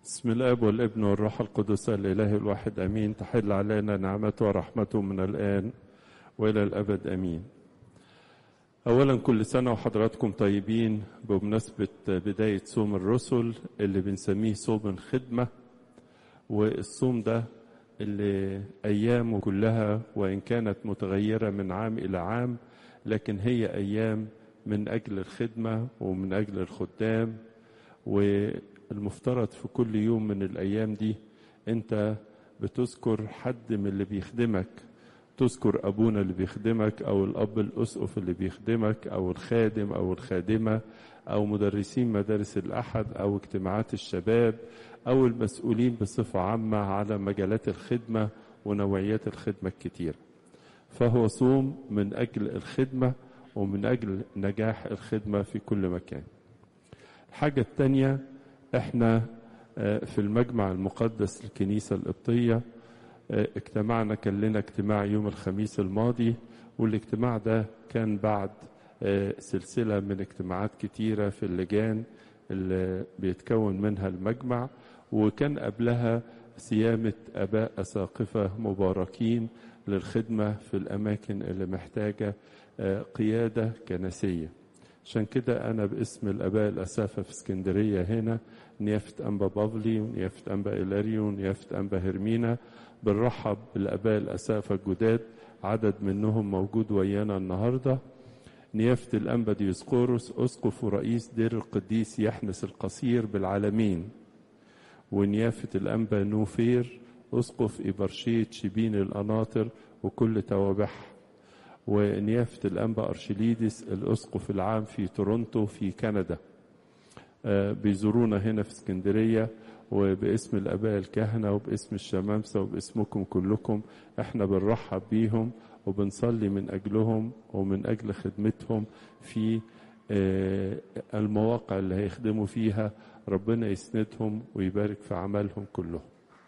بسم الاب والابن والروح القدس الاله الواحد امين تحل علينا نعمته ورحمته من الان والى الابد امين اولا كل سنه وحضراتكم طيبين بمناسبه بدايه صوم الرسل اللي بنسميه صوم الخدمه والصوم ده اللي ايامه كلها وان كانت متغيره من عام الى عام لكن هي ايام من اجل الخدمه ومن اجل الخدام والمفترض في كل يوم من الايام دي انت بتذكر حد من اللي بيخدمك تذكر ابونا اللي بيخدمك او الاب الاسقف اللي بيخدمك او الخادم او الخادمه او مدرسين مدارس الاحد او اجتماعات الشباب او المسؤولين بصفه عامه على مجالات الخدمه ونوعيات الخدمه الكتيره فهو صوم من اجل الخدمه ومن اجل نجاح الخدمه في كل مكان الحاجه الثانيه احنا في المجمع المقدس للكنيسه القبطيه اجتمعنا كان لنا اجتماع يوم الخميس الماضي والاجتماع ده كان بعد سلسلة من اجتماعات كتيرة في اللجان اللي بيتكون منها المجمع وكان قبلها صيامة أباء أساقفة مباركين للخدمة في الأماكن اللي محتاجة قيادة كنسية عشان كده أنا باسم الآباء الأسافة في اسكندرية هنا نيافة أنبا بافلي ونيافة أنبا إلاريو ونيافة أنبا هرمينا بنرحب بالآباء الأسافة الجداد عدد منهم موجود ويانا النهارده نيافة الأنبا ديسقورس أسقف ورئيس دير القديس يحنس القصير بالعالمين ونيافة الأنبا نوفير أسقف إبرشيت شبين القناطر وكل توابعها ونيافة الأنبا أرشليدس الأسقف العام في تورونتو في كندا بيزورونا هنا في اسكندرية وباسم الآباء الكهنة وباسم الشمامسة وباسمكم كلكم احنا بنرحب بيهم وبنصلي من أجلهم ومن أجل خدمتهم في المواقع اللي هيخدموا فيها ربنا يسندهم ويبارك في عملهم كلهم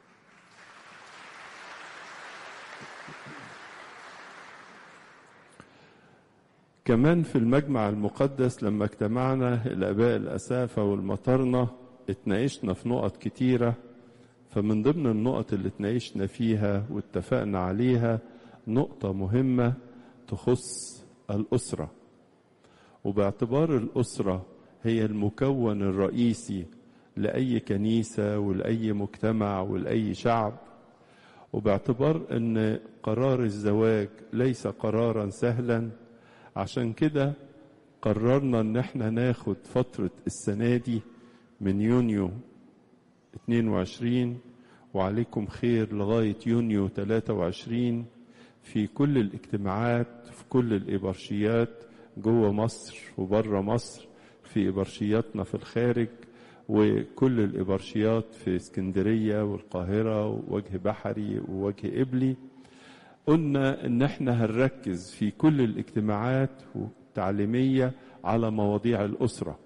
كمان في المجمع المقدس لما اجتمعنا الآباء الأسافة والمطرنة اتناقشنا في نقط كتيرة فمن ضمن النقط اللي اتناقشنا فيها واتفقنا عليها نقطة مهمة تخص الأسرة وباعتبار الأسرة هي المكون الرئيسي لأي كنيسة ولأي مجتمع ولأي شعب وباعتبار أن قرار الزواج ليس قرارا سهلا عشان كده قررنا ان احنا ناخد فترة السنة دي من يونيو 22 وعليكم خير لغاية يونيو 23 في كل الاجتماعات في كل الإبرشيات جوه مصر وبره مصر في إبرشياتنا في الخارج وكل الإبرشيات في اسكندرية والقاهرة ووجه بحري ووجه إبلي قلنا إن احنا هنركز في كل الاجتماعات التعليمية على مواضيع الأسرة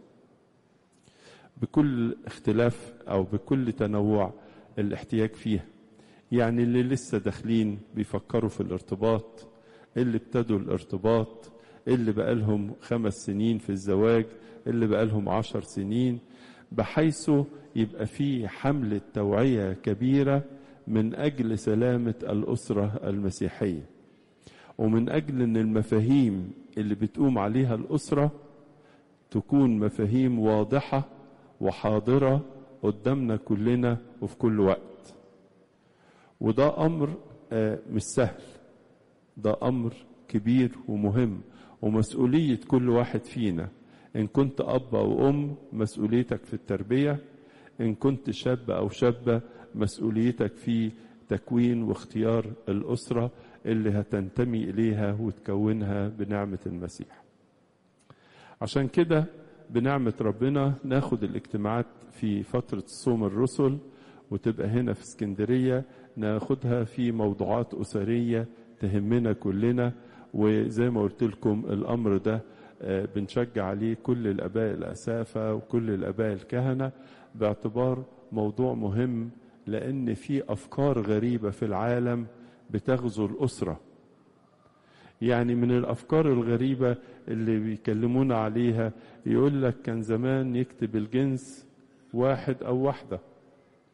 بكل اختلاف أو بكل تنوع الاحتياج فيها يعني اللي لسه داخلين بيفكروا في الارتباط اللي ابتدوا الارتباط اللي بقالهم خمس سنين في الزواج اللي بقالهم عشر سنين بحيث يبقى في حملة توعية كبيرة من أجل سلامة الأسرة المسيحية ومن أجل أن المفاهيم اللي بتقوم عليها الأسرة تكون مفاهيم واضحة وحاضرة قدامنا كلنا وفي كل وقت وده أمر مش سهل ده أمر كبير ومهم ومسؤولية كل واحد فينا إن كنت أب أو أم مسؤوليتك في التربية إن كنت شاب أو شابة مسؤوليتك في تكوين واختيار الأسرة اللي هتنتمي إليها وتكونها بنعمة المسيح عشان كده بنعمة ربنا ناخد الاجتماعات في فترة صوم الرسل وتبقى هنا في اسكندرية ناخدها في موضوعات أسرية تهمنا كلنا وزي ما قلت لكم الأمر ده بنشجع عليه كل الآباء الأسافة وكل الآباء الكهنة باعتبار موضوع مهم لأن في أفكار غريبة في العالم بتغزو الأسرة يعني من الأفكار الغريبة اللي بيكلمونا عليها يقول لك كان زمان يكتب الجنس واحد أو واحدة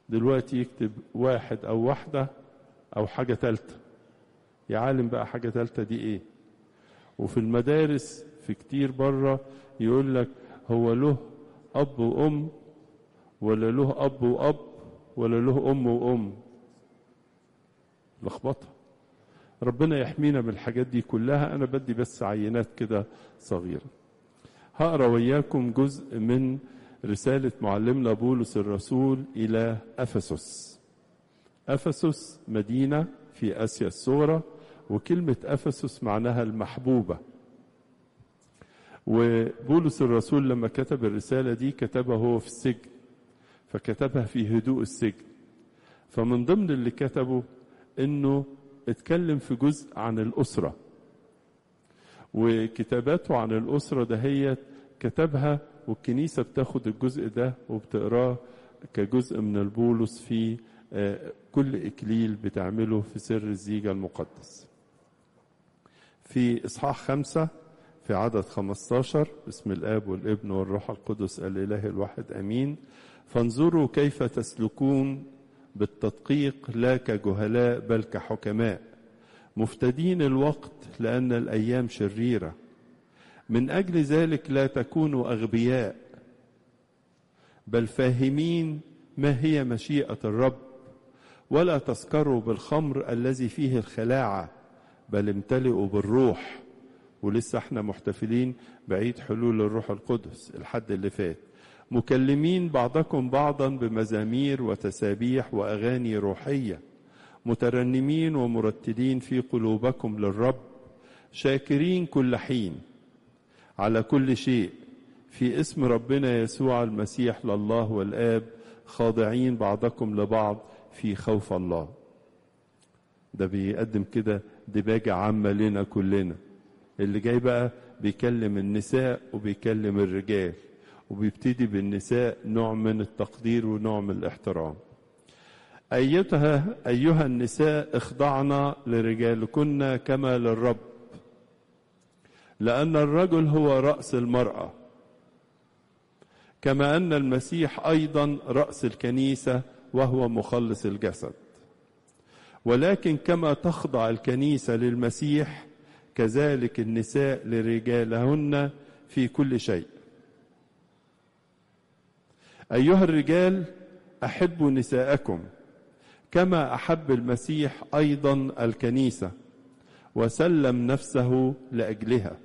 دلوقتي يكتب واحد أو واحدة أو حاجة تالتة يا عالم بقى حاجة تالتة دي إيه وفي المدارس في كتير بره يقول لك هو له أب وأم ولا له أب وأب ولا له أم وأم لخبطة ربنا يحمينا من الحاجات دي كلها أنا بدي بس عينات كده صغيرة هقرا وياكم جزء من رسالة معلمنا بولس الرسول إلى أفسس أفسس مدينة في آسيا الصغرى وكلمة أفسس معناها المحبوبة وبولس الرسول لما كتب الرسالة دي كتبها هو في السجن فكتبها في هدوء السجن فمن ضمن اللي كتبه انه اتكلم في جزء عن الأسرة وكتاباته عن الأسرة دهيت كتبها والكنيسة بتاخد الجزء ده وبتقراه كجزء من البولس في كل إكليل بتعمله في سر الزيجة المقدس في إصحاح خمسة في عدد 15 بسم الآب والابن والروح القدس الإله الواحد أمين فانظروا كيف تسلكون بالتدقيق لا كجهلاء بل كحكماء مفتدين الوقت لأن الأيام شريرة من أجل ذلك لا تكونوا أغبياء بل فاهمين ما هي مشيئة الرب ولا تسكروا بالخمر الذي فيه الخلاعة بل امتلئوا بالروح ولسه احنا محتفلين بعيد حلول الروح القدس الحد اللي فات مكلمين بعضكم بعضا بمزامير وتسابيح واغاني روحيه مترنمين ومرتلين في قلوبكم للرب شاكرين كل حين على كل شيء في اسم ربنا يسوع المسيح لله والاب خاضعين بعضكم لبعض في خوف الله ده بيقدم كده دباجة عامة لنا كلنا اللي جاي بقى بيكلم النساء وبيكلم الرجال وبيبتدي بالنساء نوع من التقدير ونوع من الاحترام أيتها أيها النساء اخضعنا لرجالكن كما للرب لأن الرجل هو رأس المرأة كما أن المسيح أيضا رأس الكنيسة وهو مخلص الجسد ولكن كما تخضع الكنيسة للمسيح كذلك النساء لرجالهن في كل شيء أيها الرجال أحبوا نساءكم كما أحب المسيح أيضا الكنيسة وسلم نفسه لأجلها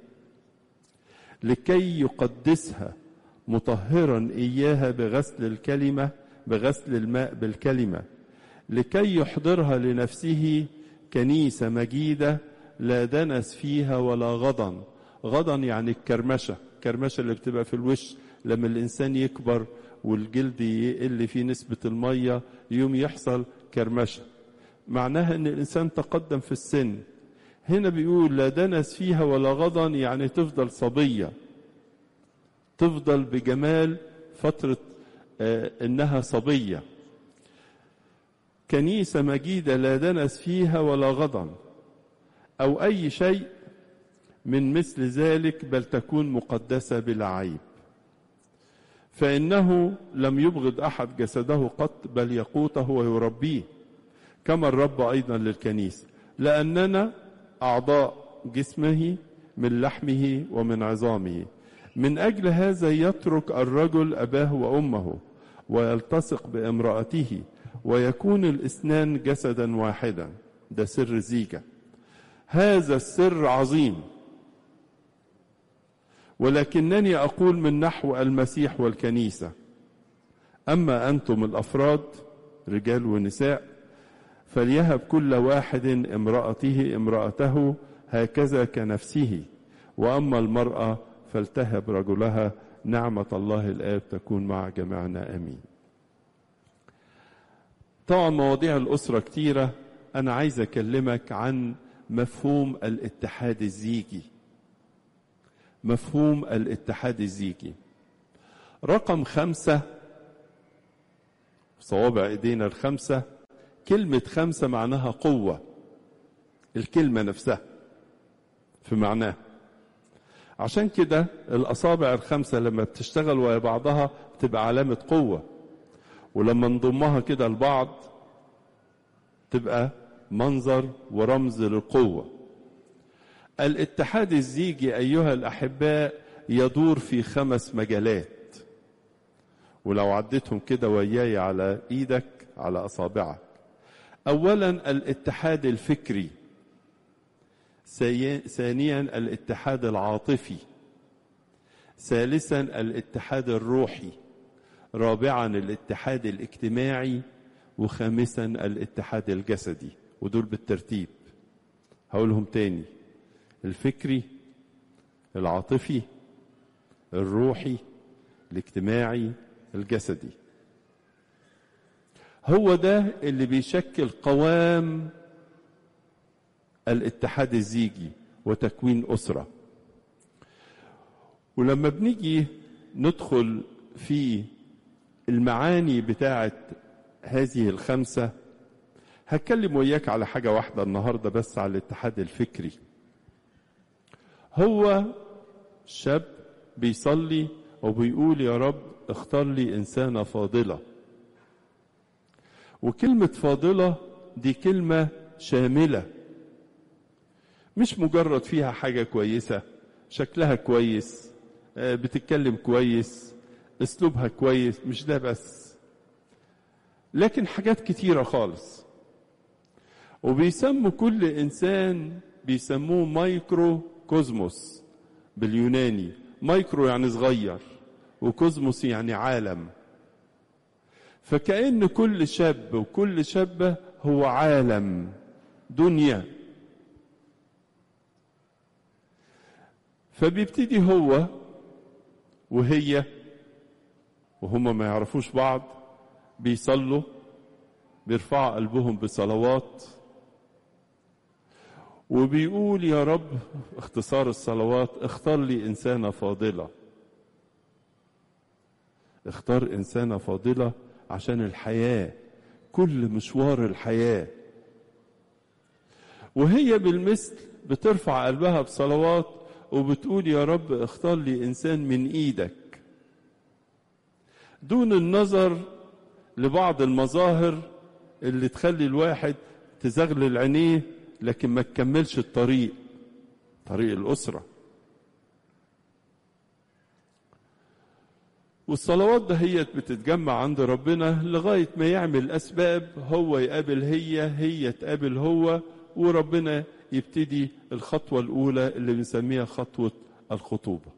لكي يقدسها مطهرا إياها بغسل الكلمة بغسل الماء بالكلمة لكي يحضرها لنفسه كنيسة مجيدة لا دنس فيها ولا غضن غضن يعني الكرمشة الكرمشة اللي بتبقى في الوش لما الإنسان يكبر والجلد يقل فيه نسبة المية يوم يحصل كرمشة معناها ان الانسان تقدم في السن هنا بيقول لا دنس فيها ولا غضن يعني تفضل صبية تفضل بجمال فترة آه انها صبية كنيسة مجيدة لا دنس فيها ولا غضن او اي شيء من مثل ذلك بل تكون مقدسة بلا عيب فإنه لم يبغض أحد جسده قط بل يقوته ويربيه كما الرب أيضا للكنيسة لأننا أعضاء جسمه من لحمه ومن عظامه من أجل هذا يترك الرجل أباه وأمه ويلتصق بامرأته ويكون الاثنان جسدا واحدا ده سر زيجة هذا السر عظيم ولكنني أقول من نحو المسيح والكنيسة أما أنتم الأفراد رجال ونساء فليهب كل واحد امرأته امرأته هكذا كنفسه وأما المرأة فلتهب رجلها نعمة الله الآب تكون مع جميعنا آمين طبعا مواضيع الأسرة كتيرة أنا عايز أكلمك عن مفهوم الاتحاد الزيجي مفهوم الاتحاد الزيجي رقم خمسة صوابع ايدينا الخمسة كلمة خمسة معناها قوة الكلمة نفسها في معناها عشان كده الأصابع الخمسة لما بتشتغل ويا بعضها بتبقى علامة قوة ولما نضمها كده لبعض تبقى منظر ورمز للقوة الاتحاد الزيجي أيها الأحباء يدور في خمس مجالات ولو عديتهم كده وياي على ايدك على اصابعك اولا الاتحاد الفكري ثانيا الاتحاد العاطفي ثالثا الاتحاد الروحي رابعا الاتحاد الاجتماعي وخامسا الاتحاد الجسدي ودول بالترتيب هقولهم تاني الفكري العاطفي الروحي الاجتماعي الجسدي هو ده اللي بيشكل قوام الاتحاد الزيجي وتكوين أسرة ولما بنيجي ندخل في المعاني بتاعة هذه الخمسة هتكلم وياك على حاجة واحدة النهاردة بس على الاتحاد الفكري هو شاب بيصلي وبيقول يا رب اختار لي إنسانة فاضلة وكلمة فاضلة دي كلمة شاملة مش مجرد فيها حاجة كويسة شكلها كويس بتتكلم كويس اسلوبها كويس مش ده بس لكن حاجات كتيرة خالص وبيسموا كل إنسان بيسموه مايكرو كوزموس باليوناني مايكرو يعني صغير وكوزموس يعني عالم فكأن كل شاب وكل شابة هو عالم دنيا فبيبتدي هو وهي وهما ما يعرفوش بعض بيصلوا بيرفعوا قلبهم بصلوات وبيقول يا رب اختصار الصلوات اختار لي إنسانة فاضلة اختار إنسانة فاضلة عشان الحياة كل مشوار الحياة وهي بالمثل بترفع قلبها بصلوات وبتقول يا رب اختار لي إنسان من إيدك دون النظر لبعض المظاهر اللي تخلي الواحد تزغلل عينيه لكن ما تكملش الطريق طريق الأسرة والصلوات دهيت بتتجمع عند ربنا لغاية ما يعمل أسباب هو يقابل هي هي تقابل هو وربنا يبتدي الخطوة الأولى اللي بنسميها خطوة الخطوبة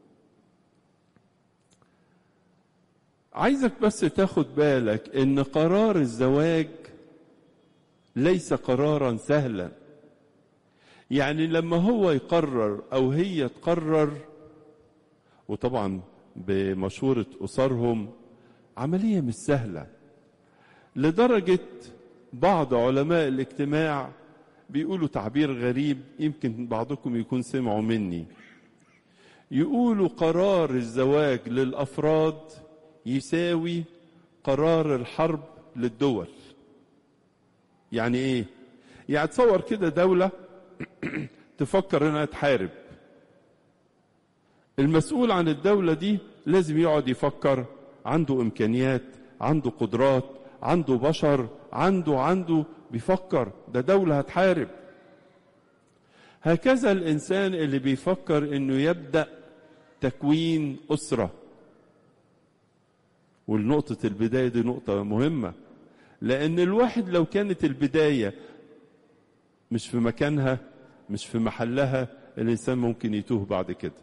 عايزك بس تاخد بالك ان قرار الزواج ليس قرارا سهلا يعني لما هو يقرر او هي تقرر وطبعا بمشورة أسرهم عملية مش سهلة لدرجة بعض علماء الاجتماع بيقولوا تعبير غريب يمكن بعضكم يكون سمعوا مني يقولوا قرار الزواج للأفراد يساوي قرار الحرب للدول يعني ايه يعني تصور كده دولة تفكر انها تحارب المسؤول عن الدولة دي لازم يقعد يفكر عنده امكانيات عنده قدرات عنده بشر عنده عنده بيفكر ده دولة هتحارب هكذا الانسان اللي بيفكر انه يبدأ تكوين اسره والنقطة البداية دي نقطة مهمة لأن الواحد لو كانت البداية مش في مكانها مش في محلها الإنسان ممكن يتوه بعد كده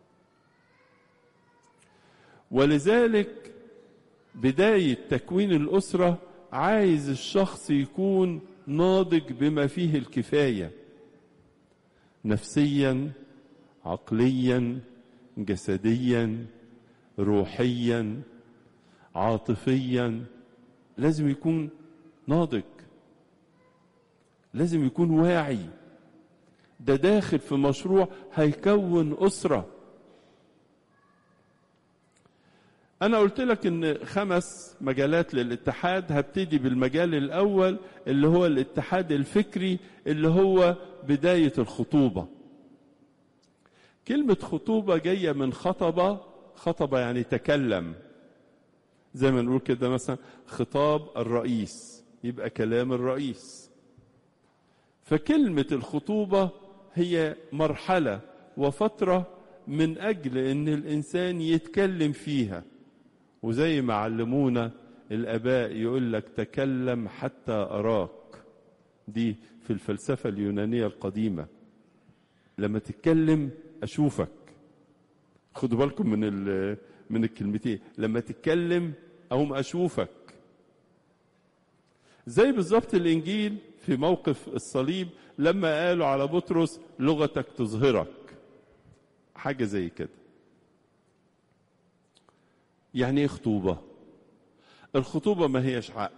ولذلك بداية تكوين الأسرة عايز الشخص يكون ناضج بما فيه الكفاية نفسيا عقليا جسديا روحيا عاطفيا لازم يكون ناضج لازم يكون واعي ده داخل في مشروع هيكون أسرة أنا قلت لك إن خمس مجالات للاتحاد هبتدي بالمجال الأول اللي هو الاتحاد الفكري اللي هو بداية الخطوبة كلمة خطوبة جاية من خطبة خطبة يعني تكلم زي ما نقول كده مثلا خطاب الرئيس يبقى كلام الرئيس فكلمة الخطوبة هي مرحلة وفترة من أجل أن الإنسان يتكلم فيها وزي ما علمونا الآباء يقول لك تكلم حتى أراك دي في الفلسفة اليونانية القديمة لما تتكلم أشوفك خدوا بالكم من من الكلمتين لما تتكلم أقوم أشوفك زي بالظبط الإنجيل في موقف الصليب لما قالوا على بطرس لغتك تظهرك حاجة زي كده يعني ايه خطوبة الخطوبة ما هيش عقد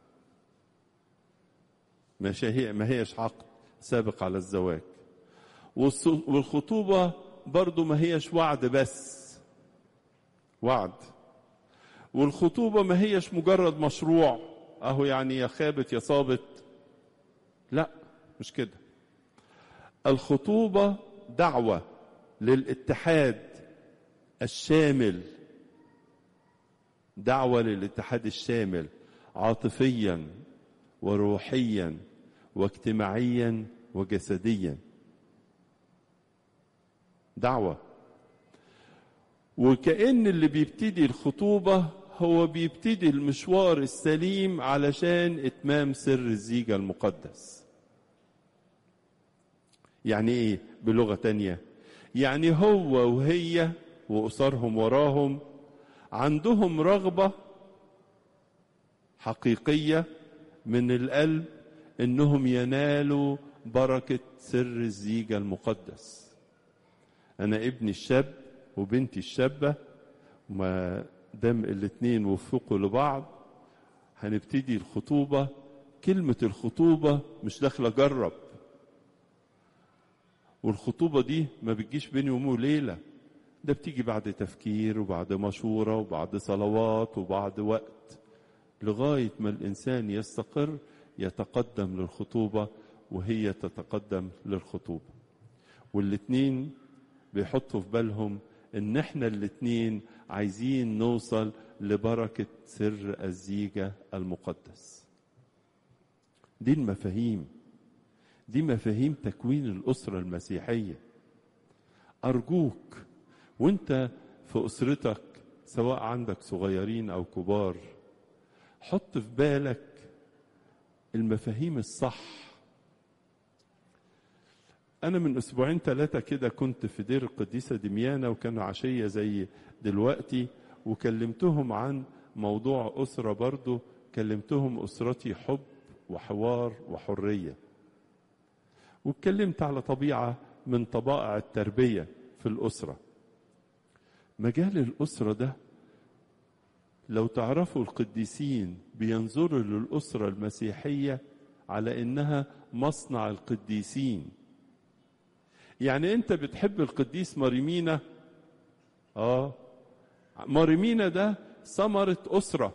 ما هي ما هيش عقد سابق على الزواج والخطوبة برضو ما هيش وعد بس وعد والخطوبة ما هيش مجرد مشروع اهو يعني يا خابت يا صابت لا مش كده الخطوبة دعوة للاتحاد الشامل دعوة للاتحاد الشامل عاطفيا وروحيا واجتماعيا وجسديا دعوة وكأن اللي بيبتدي الخطوبة هو بيبتدي المشوار السليم علشان إتمام سر الزيجة المقدس يعني إيه بلغة تانية يعني هو وهي وأسرهم وراهم عندهم رغبة حقيقية من القلب إنهم ينالوا بركة سر الزيجة المقدس أنا ابني الشاب وبنتي الشابة ما دام الاتنين وفقوا لبعض هنبتدي الخطوبة كلمة الخطوبة مش داخلة جرب والخطوبة دي ما بتجيش بين يوم وليلة ده بتيجي بعد تفكير وبعد مشورة وبعد صلوات وبعد وقت لغاية ما الإنسان يستقر يتقدم للخطوبة وهي تتقدم للخطوبة والاتنين بيحطوا في بالهم ان احنا الاتنين عايزين نوصل لبركة سر الزيجة المقدس دي المفاهيم دي مفاهيم تكوين الأسرة المسيحية أرجوك وانت في أسرتك سواء عندك صغيرين أو كبار حط في بالك المفاهيم الصح أنا من أسبوعين ثلاثة كده كنت في دير القديسة دميانة وكانوا عشية زي دلوقتي وكلمتهم عن موضوع أسرة برضو كلمتهم أسرتي حب وحوار وحرية واتكلمت على طبيعة من طبائع التربية في الأسرة مجال الأسرة ده لو تعرفوا القديسين بينظروا للأسرة المسيحية على إنها مصنع القديسين يعني أنت بتحب القديس ماريمينا آه ماريمينا ده ثمرة أسرة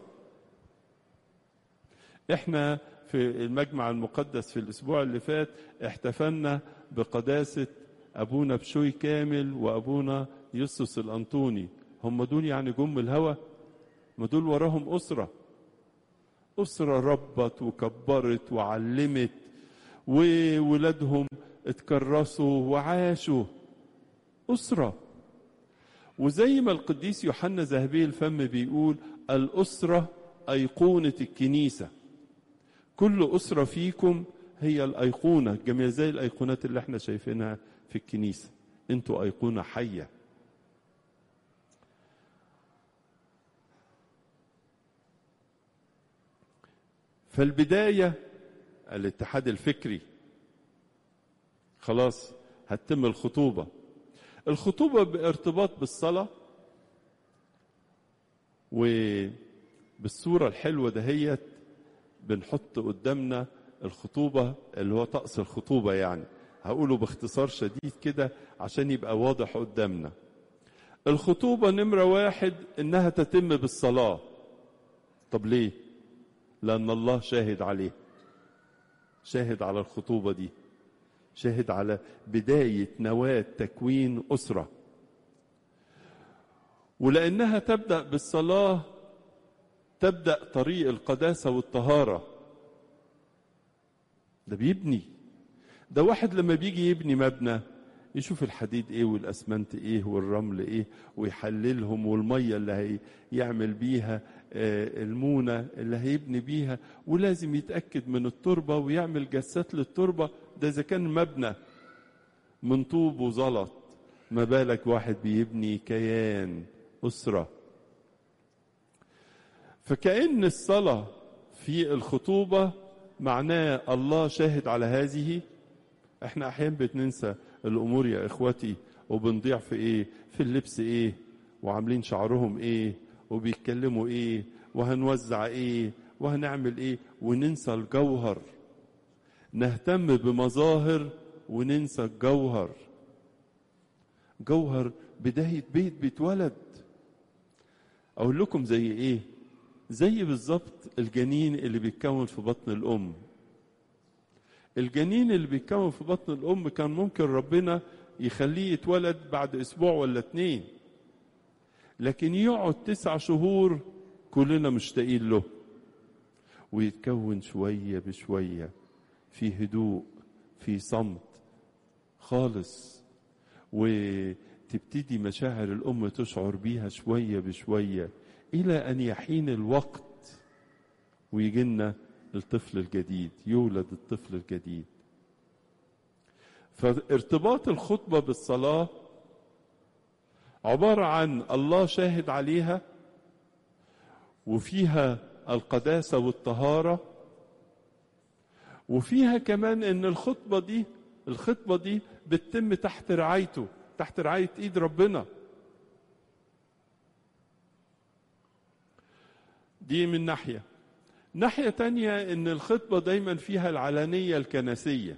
إحنا في المجمع المقدس في الأسبوع اللي فات احتفلنا بقداسة أبونا بشوي كامل وأبونا يسوس الأنطوني هم دول يعني جم الهوى ما دول وراهم أسرة أسرة ربت وكبرت وعلمت وولادهم اتكرسوا وعاشوا أسرة وزي ما القديس يوحنا ذهبي الفم بيقول الأسرة أيقونة الكنيسة كل أسرة فيكم هي الأيقونة جميع زي الأيقونات اللي احنا شايفينها في الكنيسة انتوا أيقونة حية فالبداية الاتحاد الفكري خلاص هتتم الخطوبة الخطوبة بارتباط بالصلاة وبالصورة الحلوة دهيت بنحط قدامنا الخطوبة اللي هو طقس الخطوبة يعني هقوله باختصار شديد كده عشان يبقى واضح قدامنا الخطوبة نمرة واحد إنها تتم بالصلاة طب ليه؟ لأن الله شاهد عليه شاهد على الخطوبة دي شاهد على بداية نواة تكوين أسرة ولأنها تبدأ بالصلاة تبدأ طريق القداسة والطهارة ده بيبني ده واحد لما بيجي يبني مبنى يشوف الحديد ايه والاسمنت ايه والرمل ايه ويحللهم والميه اللي هيعمل بيها المونه اللي هيبني بيها ولازم يتاكد من التربه ويعمل جسات للتربه ده اذا كان مبنى من طوب وزلط ما بالك واحد بيبني كيان اسره فكأن الصلاه في الخطوبه معناه الله شاهد على هذه احنا احيانا بننسى الامور يا اخوتي وبنضيع في ايه في اللبس ايه وعاملين شعرهم ايه وبيتكلموا ايه وهنوزع ايه وهنعمل ايه وننسى الجوهر نهتم بمظاهر وننسى الجوهر جوهر بداية بيت بيتولد اقول لكم زي ايه زي بالظبط الجنين اللي بيتكون في بطن الام الجنين اللي بيتكون في بطن الام كان ممكن ربنا يخليه يتولد بعد اسبوع ولا اتنين لكن يقعد تسع شهور كلنا مشتاقين له ويتكون شويه بشويه في هدوء في صمت خالص وتبتدي مشاعر الام تشعر بيها شويه بشويه الى ان يحين الوقت ويجي لنا الطفل الجديد يولد الطفل الجديد فارتباط الخطبة بالصلاة عبارة عن الله شاهد عليها وفيها القداسة والطهارة وفيها كمان ان الخطبة دي الخطبة دي بتتم تحت رعايته تحت رعاية ايد ربنا دي من ناحيه ناحية تانية ان الخطبة دايما فيها العلانية الكنسية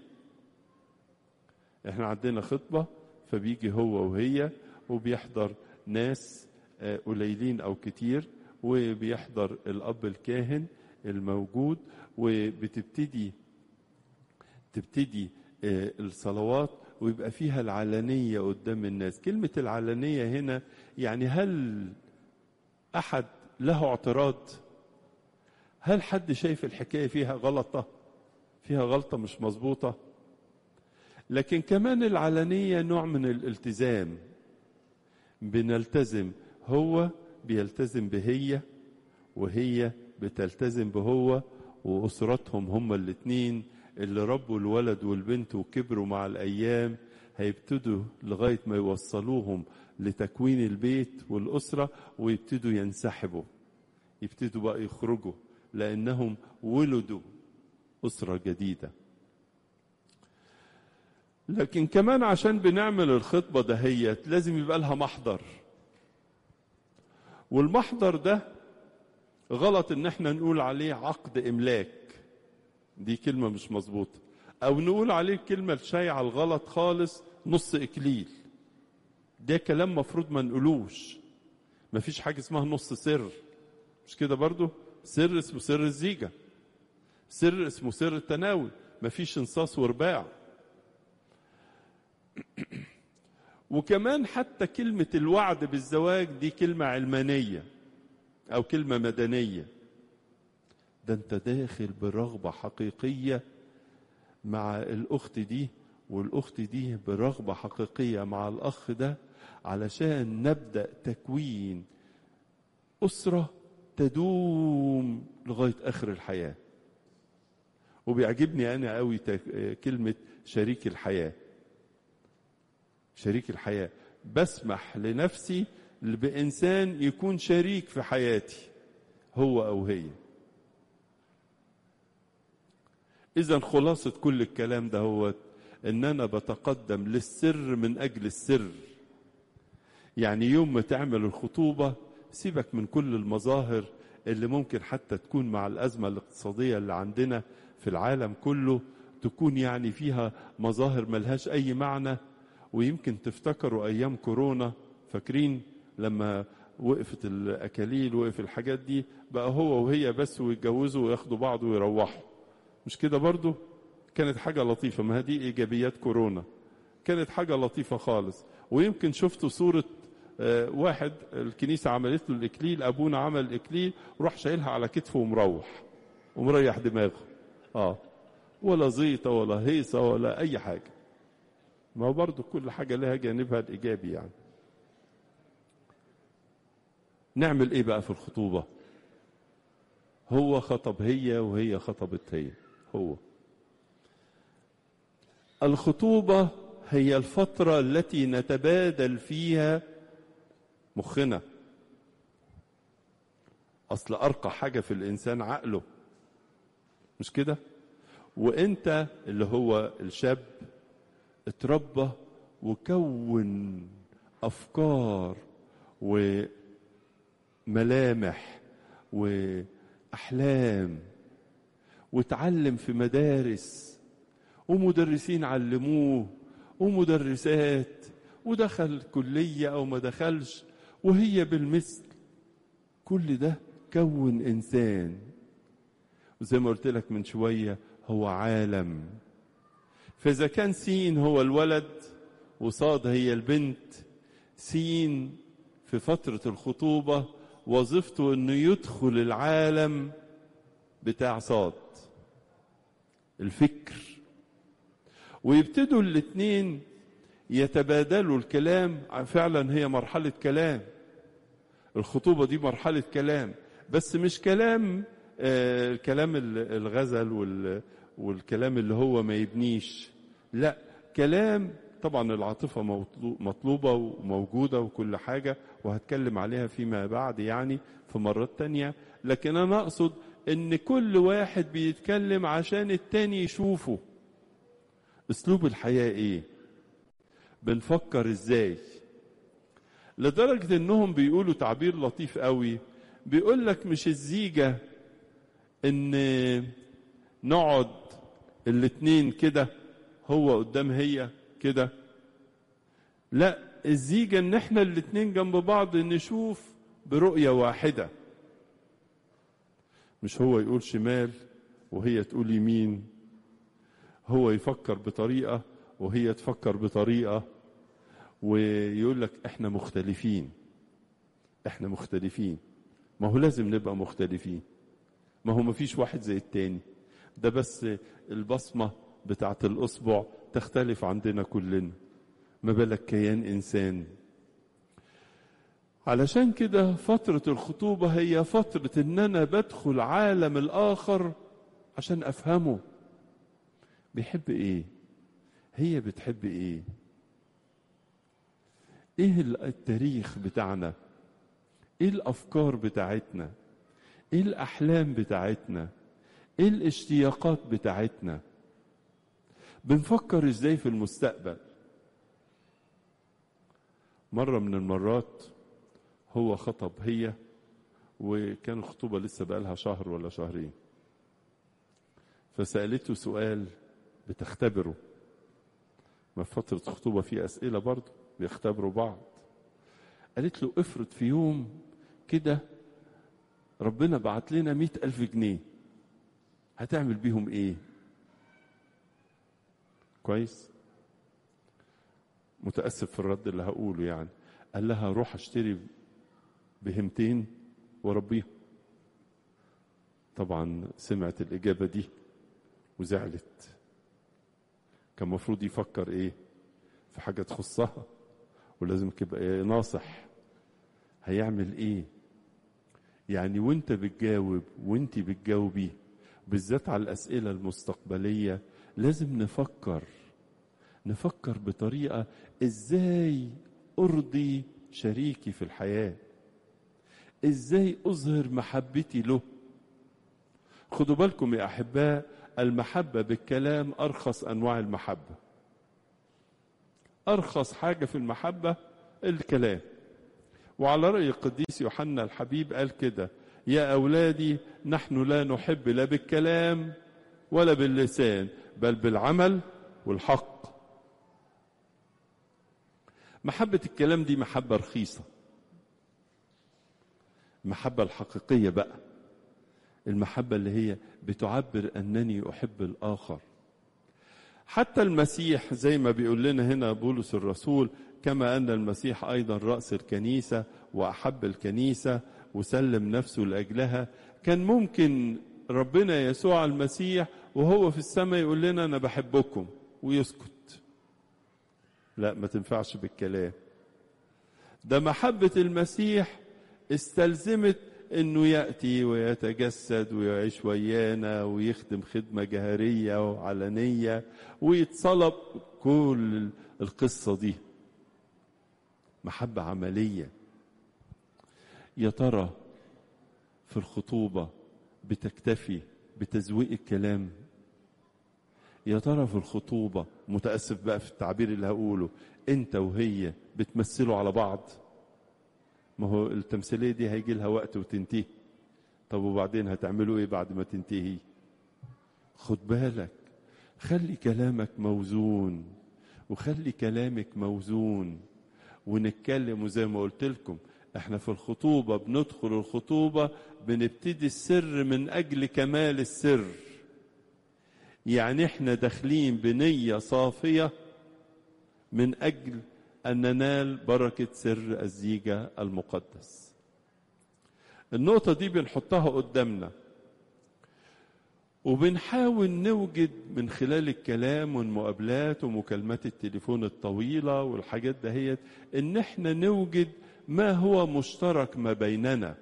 احنا عندنا خطبة فبيجي هو وهي وبيحضر ناس قليلين او كتير وبيحضر الاب الكاهن الموجود وبتبتدي تبتدي الصلوات ويبقى فيها العلانية قدام الناس كلمة العلانية هنا يعني هل أحد له اعتراض هل حد شايف الحكايه فيها غلطه فيها غلطه مش مظبوطه لكن كمان العلنيه نوع من الالتزام بنلتزم هو بيلتزم بهي وهي بتلتزم بهو واسرتهم هما الاتنين اللي ربوا الولد والبنت وكبروا مع الايام هيبتدوا لغايه ما يوصلوهم لتكوين البيت والاسره ويبتدوا ينسحبوا يبتدوا بقى يخرجوا لانهم ولدوا اسره جديده لكن كمان عشان بنعمل الخطبه دهيت لازم يبقى لها محضر والمحضر ده غلط ان احنا نقول عليه عقد املاك دي كلمه مش مظبوطه او نقول عليه الكلمه الشايعه الغلط خالص نص اكليل ده كلام مفروض ما نقولوش مفيش حاجه اسمها نص سر مش كده برضو سر اسمه سر الزيجة سر اسمه سر التناول مفيش انصاص ورباع وكمان حتى كلمة الوعد بالزواج دي كلمة علمانية أو كلمة مدنية ده أنت داخل برغبة حقيقية مع الأخت دي والأخت دي برغبة حقيقية مع الأخ ده علشان نبدأ تكوين أسرة تدوم لغاية آخر الحياة وبيعجبني أنا قوي كلمة شريك الحياة شريك الحياة بسمح لنفسي بإنسان يكون شريك في حياتي هو أو هي إذا خلاصة كل الكلام ده هو إن أنا بتقدم للسر من أجل السر يعني يوم ما تعمل الخطوبة سيبك من كل المظاهر اللي ممكن حتى تكون مع الأزمة الاقتصادية اللي عندنا في العالم كله تكون يعني فيها مظاهر ملهاش أي معنى ويمكن تفتكروا أيام كورونا فاكرين لما وقفت الأكاليل وقف الحاجات دي بقى هو وهي بس ويتجوزوا وياخدوا بعض ويروحوا مش كده برضو كانت حاجة لطيفة ما دي إيجابيات كورونا كانت حاجة لطيفة خالص ويمكن شفتوا صورة آه، واحد الكنيسة عملت له الإكليل أبونا عمل الإكليل وراح شايلها على كتفه ومروح ومريح دماغه اه ولا زيطة ولا هيصة ولا أي حاجة ما هو برضه كل حاجة لها جانبها الإيجابي يعني نعمل إيه بقى في الخطوبة هو خطب هي وهي خطبت هي هو الخطوبة هي الفترة التي نتبادل فيها مخنا أصل أرقى حاجة في الإنسان عقله مش كده وانت اللي هو الشاب اتربى وكون افكار وملامح واحلام وتعلم في مدارس ومدرسين علموه ومدرسات ودخل كليه او ما دخلش وهي بالمثل كل ده كون انسان وزي ما قلت لك من شويه هو عالم فإذا كان سين هو الولد وصاد هي البنت سين في فترة الخطوبة وظيفته انه يدخل العالم بتاع صاد الفكر ويبتدوا الاتنين يتبادلوا الكلام فعلا هي مرحلة كلام الخطوبة دي مرحلة كلام بس مش كلام آه الكلام الغزل وال والكلام اللي هو ما يبنيش لا كلام طبعا العاطفة مطلوبة وموجودة وكل حاجة وهتكلم عليها فيما بعد يعني في مرات تانية لكن أنا أقصد إن كل واحد بيتكلم عشان التاني يشوفه أسلوب الحياة إيه بنفكر إزاي لدرجة إنهم بيقولوا تعبير لطيف قوي بيقول لك مش الزيجة إن نقعد الاتنين كده هو قدام هي كده لا الزيجة ان احنا الاتنين جنب بعض نشوف برؤية واحدة مش هو يقول شمال وهي تقول يمين هو يفكر بطريقة وهي تفكر بطريقة ويقول لك احنا مختلفين احنا مختلفين ما هو لازم نبقى مختلفين ما هو مفيش واحد زي التاني ده بس البصمة بتاعت الأصبع تختلف عندنا كلنا ما بالك كيان إنسان علشان كده فترة الخطوبة هي فترة إن أنا بدخل عالم الآخر عشان أفهمه بيحب إيه هي بتحب إيه إيه التاريخ بتاعنا إيه الأفكار بتاعتنا إيه الأحلام بتاعتنا ايه الاشتياقات بتاعتنا بنفكر ازاي في المستقبل مرة من المرات هو خطب هي وكان الخطوبة لسه بقالها شهر ولا شهرين فسألته سؤال بتختبره ما في فترة خطوبة في أسئلة برضه بيختبروا بعض قالت له افرض في يوم كده ربنا بعت لنا مئة ألف جنيه هتعمل بيهم ايه كويس متأسف في الرد اللي هقوله يعني قال لها روح اشتري بهمتين وربيهم طبعا سمعت الإجابة دي وزعلت كان المفروض يفكر ايه في حاجة تخصها ولازم يبقى ناصح هيعمل ايه يعني وانت بتجاوب وانت بتجاوبي بالذات على الأسئلة المستقبلية لازم نفكر نفكر بطريقة ازاي ارضي شريكي في الحياة ازاي اظهر محبتي له خدوا بالكم يا احباء المحبة بالكلام ارخص انواع المحبة ارخص حاجة في المحبة الكلام وعلى رأي القديس يوحنا الحبيب قال كده يا أولادي نحن لا نحب لا بالكلام ولا باللسان بل بالعمل والحق محبة الكلام دي محبة رخيصة المحبة الحقيقية بقى المحبة اللي هي بتعبر أنني أحب الآخر حتى المسيح زي ما بيقول لنا هنا بولس الرسول كما أن المسيح أيضا رأس الكنيسة وأحب الكنيسة وسلم نفسه لأجلها كان ممكن ربنا يسوع المسيح وهو في السماء يقول لنا أنا بحبكم ويسكت لا ما تنفعش بالكلام ده محبة المسيح استلزمت انه ياتي ويتجسد ويعيش ويانا ويخدم خدمه جهريه وعلنيه ويتصلب كل القصه دي محبه عمليه يا ترى في الخطوبه بتكتفي بتزويق الكلام يا ترى في الخطوبه متاسف بقى في التعبير اللي هقوله انت وهي بتمثلوا على بعض ما هو التمثيليه دي هيجي لها وقت وتنتهي طب وبعدين هتعملوا ايه بعد ما تنتهي خد بالك خلي كلامك موزون وخلي كلامك موزون ونتكلم وزي ما قلت لكم احنا في الخطوبة بندخل الخطوبة بنبتدي السر من أجل كمال السر يعني احنا داخلين بنية صافية من أجل أن ننال بركة سر الزيجة المقدس النقطة دي بنحطها قدامنا وبنحاول نوجد من خلال الكلام والمقابلات ومكالمات التليفون الطويلة والحاجات دهيت ان احنا نوجد ما هو مشترك ما بيننا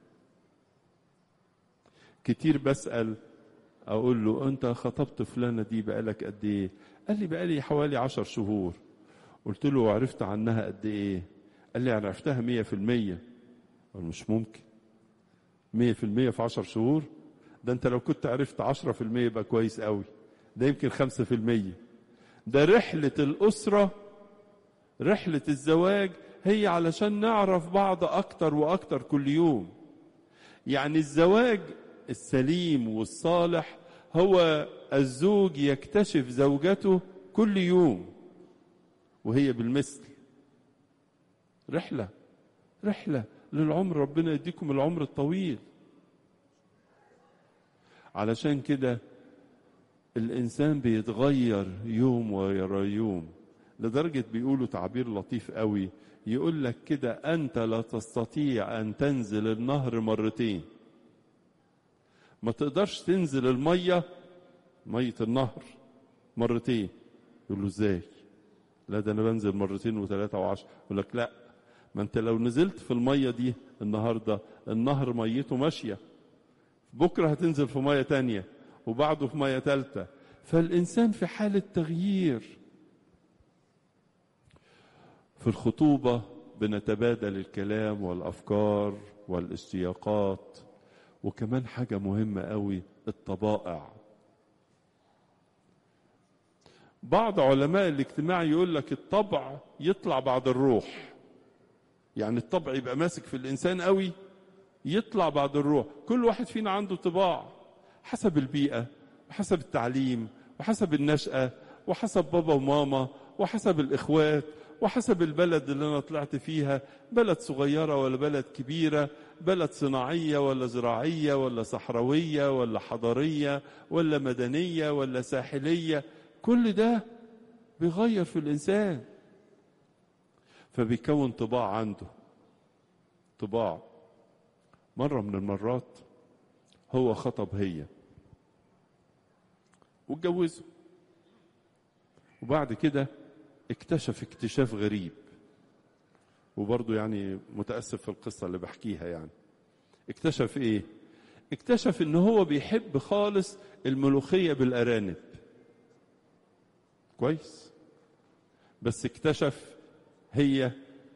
كتير بسأل اقول له انت خطبت فلانة دي بقالك قد ايه قال لي بقالي حوالي عشر شهور قلت له وعرفت عنها قد ايه قال لي عرفتها مية في المية قال مش ممكن مية في المية في عشر شهور ده انت لو كنت عرفت عشرة في المية يبقى كويس قوي ده يمكن خمسة في المية ده رحلة الأسرة رحلة الزواج هي علشان نعرف بعض أكتر وأكتر كل يوم يعني الزواج السليم والصالح هو الزوج يكتشف زوجته كل يوم وهي بالمثل رحلة رحلة للعمر ربنا يديكم العمر الطويل علشان كده الإنسان بيتغير يوم ورا يوم لدرجة بيقولوا تعبير لطيف قوي يقول لك كده أنت لا تستطيع أن تنزل النهر مرتين ما تقدرش تنزل المية مية النهر مرتين يقول له ازاي لا ده انا بنزل مرتين وثلاثة وعشرة يقول لك لا ما انت لو نزلت في المية دي النهاردة النهر ميته ماشية بكرة هتنزل في مية تانية وبعده في مية تالتة فالإنسان في حالة تغيير في الخطوبة بنتبادل الكلام والأفكار والاشتياقات وكمان حاجة مهمة قوي الطبائع بعض علماء الاجتماع يقول لك الطبع يطلع بعد الروح يعني الطبع يبقى ماسك في الإنسان قوي يطلع بعد الروح كل واحد فينا عنده طباع حسب البيئة وحسب التعليم وحسب النشأة وحسب بابا وماما وحسب الإخوات وحسب البلد اللي أنا طلعت فيها بلد صغيرة ولا بلد كبيرة بلد صناعية ولا زراعية ولا صحراوية ولا حضرية ولا مدنية ولا ساحلية كل ده بيغير في الإنسان فبيكون طباع عنده طباع مرة من المرات هو خطب هي واتجوزوا وبعد كده اكتشف اكتشاف غريب وبرضه يعني متأسف في القصة اللي بحكيها يعني اكتشف ايه اكتشف ان هو بيحب خالص الملوخية بالأرانب كويس بس اكتشف هي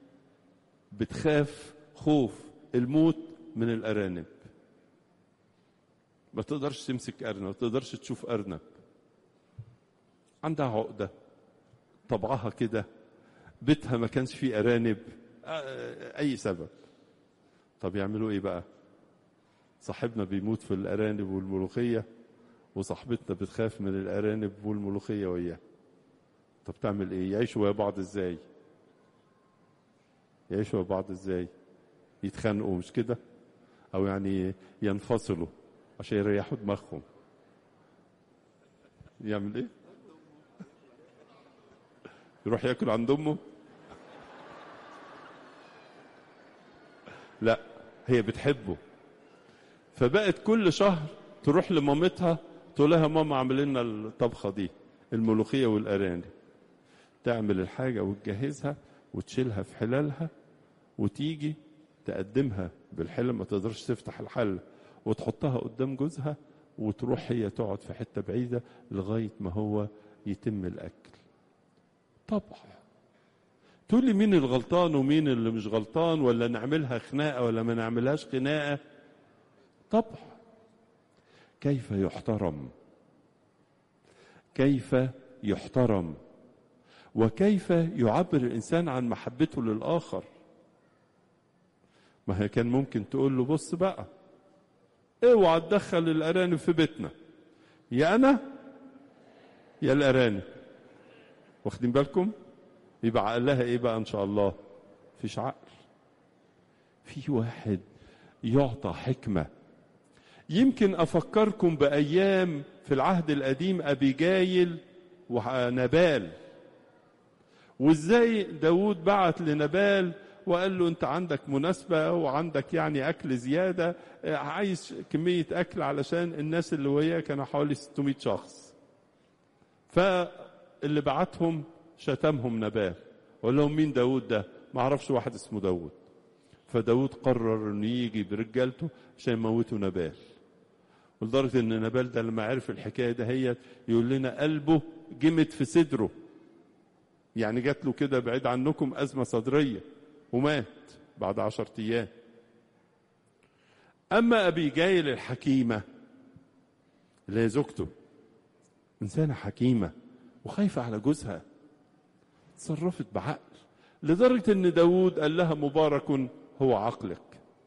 بتخاف خوف الموت من الأرانب ما تقدرش تمسك أرنب ما تقدرش تشوف أرنب عندها عقدة طبعها كده بيتها ما كانش فيه أرانب أي سبب طب يعملوا إيه بقى صاحبنا بيموت في الأرانب والملوخية وصاحبتنا بتخاف من الأرانب والملوخية وياه طب تعمل إيه يعيشوا ويا بعض إزاي يعيشوا ويا بعض إزاي يتخانقوا مش كده أو يعني ينفصلوا عشان يريحوا دماغهم يعمل ايه يروح ياكل عند امه لا هي بتحبه فبقت كل شهر تروح لمامتها تقول لها ماما اعمل لنا الطبخه دي الملوخيه والارانب تعمل الحاجه وتجهزها وتشيلها في حلالها وتيجي تقدمها بالحلة ما تقدرش تفتح الحلة وتحطها قدام جوزها وتروح هي تقعد في حتة بعيدة لغاية ما هو يتم الأكل طبعا تقول لي مين الغلطان ومين اللي مش غلطان ولا نعملها خناقة ولا ما نعملهاش خناقة طبعا كيف يحترم كيف يحترم وكيف يعبر الإنسان عن محبته للآخر ما هي كان ممكن تقول له بص بقى اوعى تدخل الارانب في بيتنا يا انا يا الارانب واخدين بالكم يبقى قال لها ايه بقى ان شاء الله فيش عقل في واحد يعطى حكمه يمكن افكركم بايام في العهد القديم ابي جايل ونبال وازاي داود بعت لنبال وقال له انت عندك مناسبة وعندك يعني اكل زيادة عايز كمية اكل علشان الناس اللي وياه كانوا حوالي 600 شخص فاللي بعتهم شتمهم نبال وقال لهم مين داود ده ما اعرفش واحد اسمه داود فداود قرر انه يجي برجالته عشان يموتوا نبال ولدرجة ان نبال ده لما عرف الحكاية ده هي يقول لنا قلبه جمد في صدره يعني جات له كده بعيد عنكم أزمة صدرية ومات بعد عشرة أيام أما أبي جايل الحكيمة اللي هي زوجته إنسانة حكيمة وخايفة على جوزها تصرفت بعقل لدرجة إن داود قال لها مبارك هو عقلك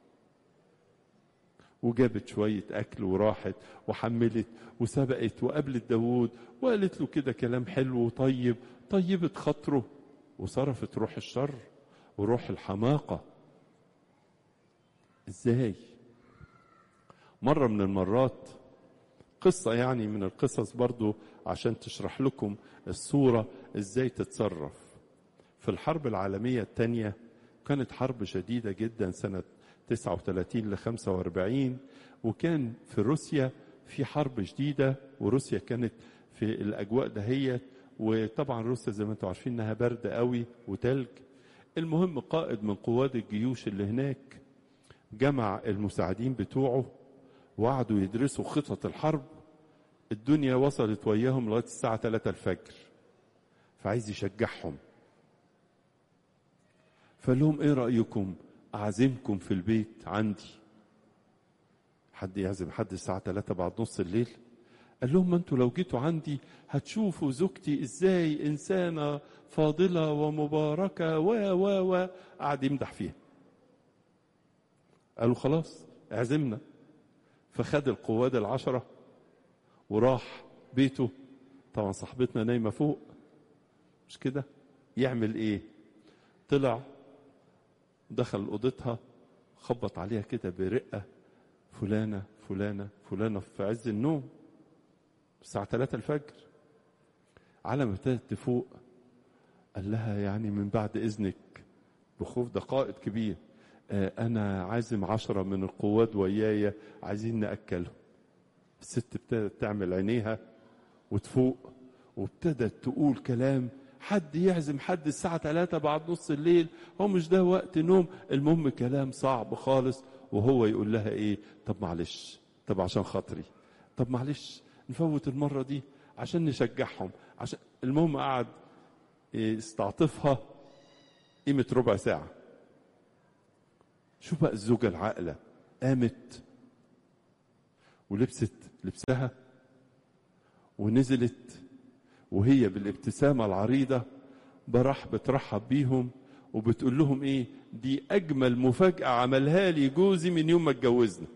وجابت شوية أكل وراحت وحملت وسبقت وقابلت داود وقالت له كده كلام حلو وطيب طيبت خاطره وصرفت روح الشر وروح الحماقة ازاي مرة من المرات قصة يعني من القصص برضو عشان تشرح لكم الصورة ازاي تتصرف في الحرب العالمية الثانية كانت حرب شديدة جدا سنة 39 ل 45 وكان في روسيا في حرب شديدة وروسيا كانت في الأجواء دهيت وطبعا روسيا زي ما انتم عارفين انها برد قوي وتلج المهم قائد من قواد الجيوش اللي هناك جمع المساعدين بتوعه وقعدوا يدرسوا خطط الحرب الدنيا وصلت وياهم لغايه الساعه 3 الفجر فعايز يشجعهم فقال لهم ايه رايكم اعزمكم في البيت عندي حد يعزم حد الساعه 3 بعد نص الليل قال لهم ما انتوا لو جيتوا عندي هتشوفوا زوجتي ازاي انسانه فاضله ومباركه و و و قعد يمدح فيها قالوا خلاص اعزمنا فخد القواد العشره وراح بيته طبعا صاحبتنا نايمه فوق مش كده يعمل ايه طلع دخل اوضتها خبط عليها كده برقه فلانه فلانه فلانه في عز النوم الساعة 3 الفجر على ما ابتدت تفوق قال لها يعني من بعد إذنك بخوف ده قائد كبير آه أنا عازم عشرة من القواد ويايا عايزين نأكلهم الست ابتدت تعمل عينيها وتفوق وابتدت تقول كلام حد يعزم حد الساعة 3 بعد نص الليل هو مش ده وقت نوم المهم كلام صعب خالص وهو يقول لها ايه طب معلش طب عشان خاطري طب معلش نفوت المرة دي عشان نشجعهم عشان المهم قعد يستعطفها قيمة ربع ساعة شو بقى الزوجة العاقلة قامت ولبست لبسها ونزلت وهي بالابتسامة العريضة براح بترحب بيهم وبتقول لهم ايه دي اجمل مفاجأة عملها لي جوزي من يوم ما اتجوزنا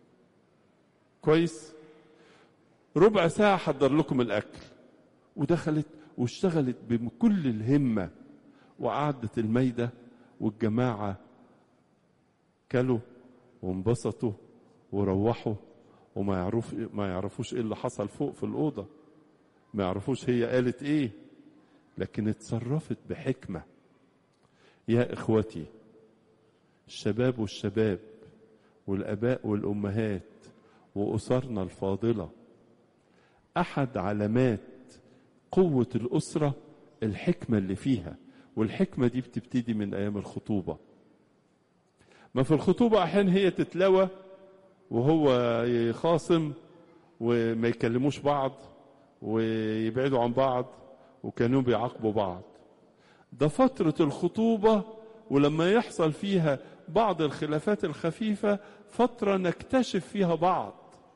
كويس ربع ساعة حضر لكم الأكل ودخلت واشتغلت بكل الهمة وقعدت الميدة والجماعة كلوا وانبسطوا وروحوا وما يعرف ما يعرفوش ايه اللي حصل فوق في الأوضة ما يعرفوش هي قالت ايه لكن اتصرفت بحكمة يا اخوتي الشباب والشباب والاباء والامهات واسرنا الفاضله احد علامات قوه الاسره الحكمه اللي فيها والحكمه دي بتبتدي من ايام الخطوبه ما في الخطوبه احيانا هي تتلوى وهو خاصم وما يكلموش بعض ويبعدوا عن بعض وكانوا بيعاقبوا بعض ده فترة الخطوبة ولما يحصل فيها بعض الخلافات الخفيفة فترة نكتشف فيها بعض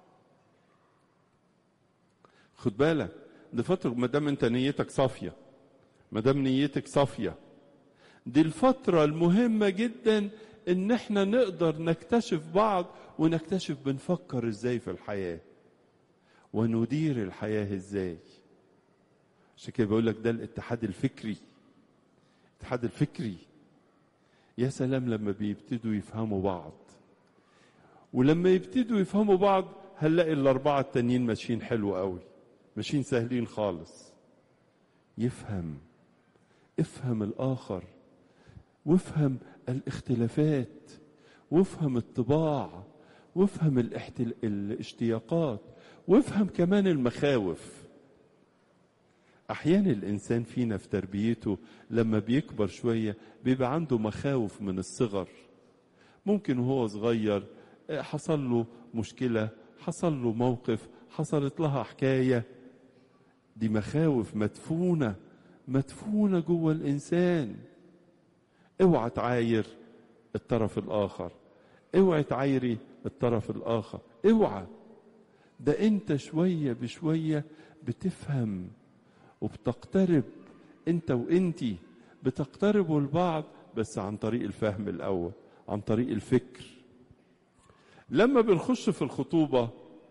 خد بالك دي فترة ما دام انت نيتك صافية ما دام نيتك صافية دي الفترة المهمة جدا ان احنا نقدر نكتشف بعض ونكتشف بنفكر ازاي في الحياة وندير الحياة ازاي عشان كده بقول لك ده الاتحاد الفكري الاتحاد الفكري يا سلام لما بيبتدوا يفهموا بعض ولما يبتدوا يفهموا بعض هنلاقي الأربعة التانيين ماشيين حلو قوي ماشيين سهلين خالص يفهم افهم الآخر وافهم الاختلافات وافهم الطباع وافهم الاحتل... الاشتياقات وافهم كمان المخاوف احيانا الانسان فينا في تربيته لما بيكبر شويه بيبقى عنده مخاوف من الصغر ممكن وهو صغير حصل له مشكله حصل له موقف حصلت لها حكايه دي مخاوف مدفونه مدفونه جوه الانسان اوعى تعاير الطرف الاخر اوعى تعايري الطرف الاخر اوعى ده انت شويه بشويه بتفهم وبتقترب انت وانتي بتقتربوا لبعض بس عن طريق الفهم الاول عن طريق الفكر لما بنخش في الخطوبه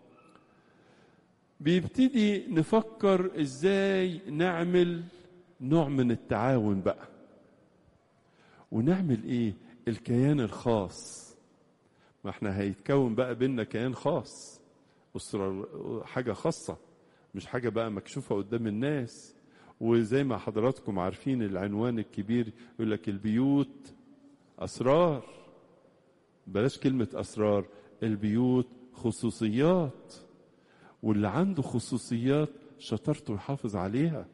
بيبتدي نفكر ازاي نعمل نوع من التعاون بقى ونعمل ايه الكيان الخاص ما احنا هيتكون بقى بينا كيان خاص أسرة حاجة خاصة مش حاجة بقى مكشوفة قدام الناس وزي ما حضراتكم عارفين العنوان الكبير يقول لك البيوت أسرار بلاش كلمة أسرار البيوت خصوصيات واللي عنده خصوصيات شطارته يحافظ عليها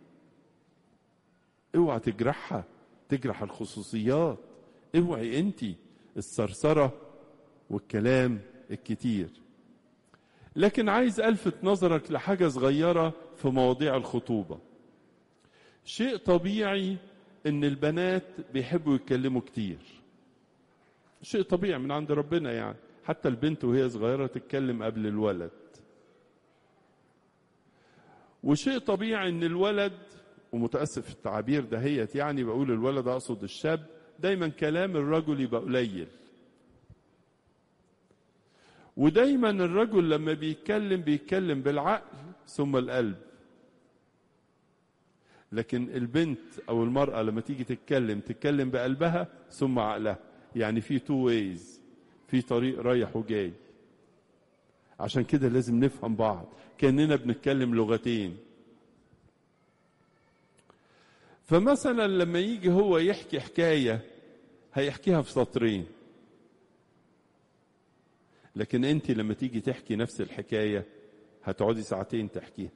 اوعى تجرحها تجرح الخصوصيات اوعي انت الثرثرة والكلام الكتير لكن عايز الفت نظرك لحاجه صغيره في مواضيع الخطوبه شيء طبيعي ان البنات بيحبوا يتكلموا كتير شيء طبيعي من عند ربنا يعني حتى البنت وهي صغيره تتكلم قبل الولد وشيء طبيعي ان الولد ومتاسف في التعابير دهيت يعني بقول الولد اقصد الشاب دايما كلام الرجل يبقى قليل ودايما الرجل لما بيتكلم بيتكلم بالعقل ثم القلب لكن البنت او المرأة لما تيجي تتكلم تتكلم بقلبها ثم عقلها يعني في تو ويز في طريق رايح وجاي عشان كده لازم نفهم بعض كأننا بنتكلم لغتين فمثلا لما يجي هو يحكي حكاية هيحكيها في سطرين لكن انت لما تيجي تحكي نفس الحكاية هتقعدي ساعتين تحكيها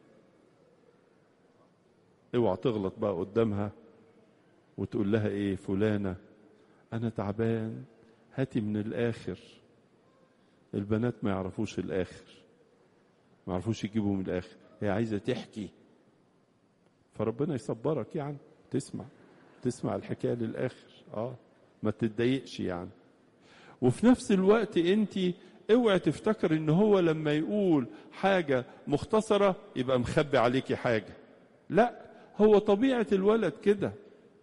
اوعى تغلط بقى قدامها وتقول لها ايه فلانة انا تعبان هاتي من الاخر البنات ما يعرفوش الاخر ما يعرفوش يجيبوا من الاخر هي عايزة تحكي فربنا يصبرك يعني تسمع تسمع الحكاية للاخر اه ما تتضايقش يعني وفي نفس الوقت انت اوعي تفتكر ان هو لما يقول حاجة مختصرة يبقى مخبي عليكي حاجة لا هو طبيعة الولد كده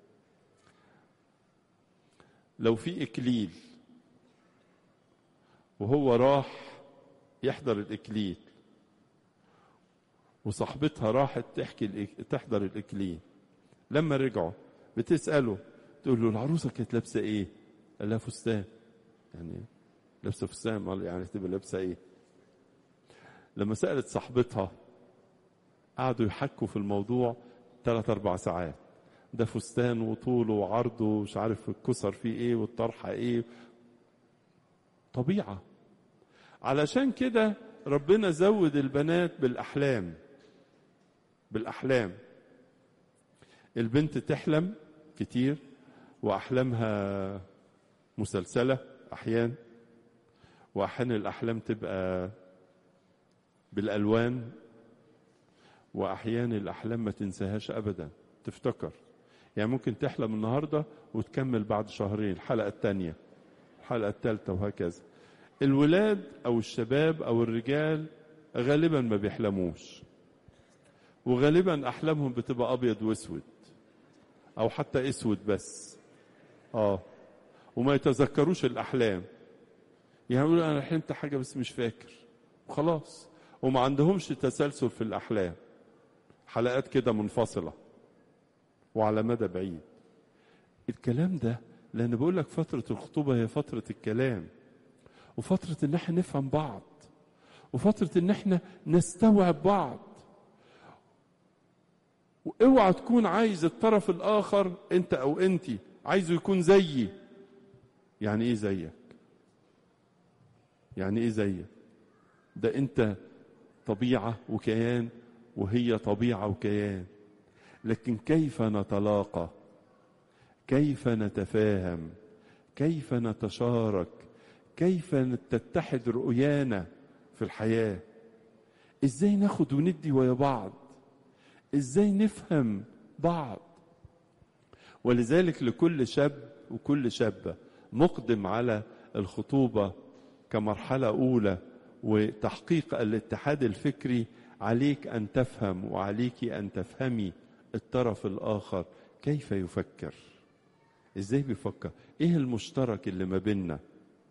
لو في اكليل وهو راح يحضر الاكليل وصاحبتها راحت تحكي الإك... تحضر الاكليل لما رجعوا بتسأله تقول له العروسة كانت لابسة ايه قال لها فستان يعني لابسه فستان يعني تبقى لابسه ايه لما سالت صاحبتها قعدوا يحكوا في الموضوع ثلاث اربع ساعات ده فستان وطوله وعرضه ومش عارف الكسر فيه ايه والطرحه ايه طبيعة علشان كده ربنا زود البنات بالأحلام بالأحلام البنت تحلم كتير وأحلامها مسلسلة أحيان وأحيانا الأحلام تبقى بالألوان وأحيانا الأحلام ما تنساهاش أبدا تفتكر يعني ممكن تحلم النهاردة وتكمل بعد شهرين الحلقة الثانية الحلقة الثالثة وهكذا الولاد أو الشباب أو الرجال غالبا ما بيحلموش وغالبا أحلامهم بتبقى أبيض وأسود أو حتى أسود بس آه وما يتذكروش الأحلام يعني يقولوا أنا حلمت حاجة بس مش فاكر وخلاص وما عندهمش تسلسل في الأحلام حلقات كده منفصلة وعلى مدى بعيد الكلام ده لأن بقول لك فترة الخطوبة هي فترة الكلام وفترة إن احنا نفهم بعض وفترة إن احنا نستوعب بعض واوعى تكون عايز الطرف الآخر أنت أو أنت عايزه يكون زيي يعني إيه زيك؟ يعني إيه زيك؟ ده أنت طبيعة وكيان وهي طبيعة وكيان لكن كيف نتلاقى كيف نتفاهم كيف نتشارك كيف تتحد رؤيانا في الحياة ازاي ناخد وندي ويا بعض ازاي نفهم بعض ولذلك لكل شاب وكل شابة مقدم على الخطوبة كمرحلة أولى وتحقيق الاتحاد الفكري عليك أن تفهم وعليك أن تفهمي الطرف الآخر كيف يفكر ازاي بيفكر ايه المشترك اللي ما بيننا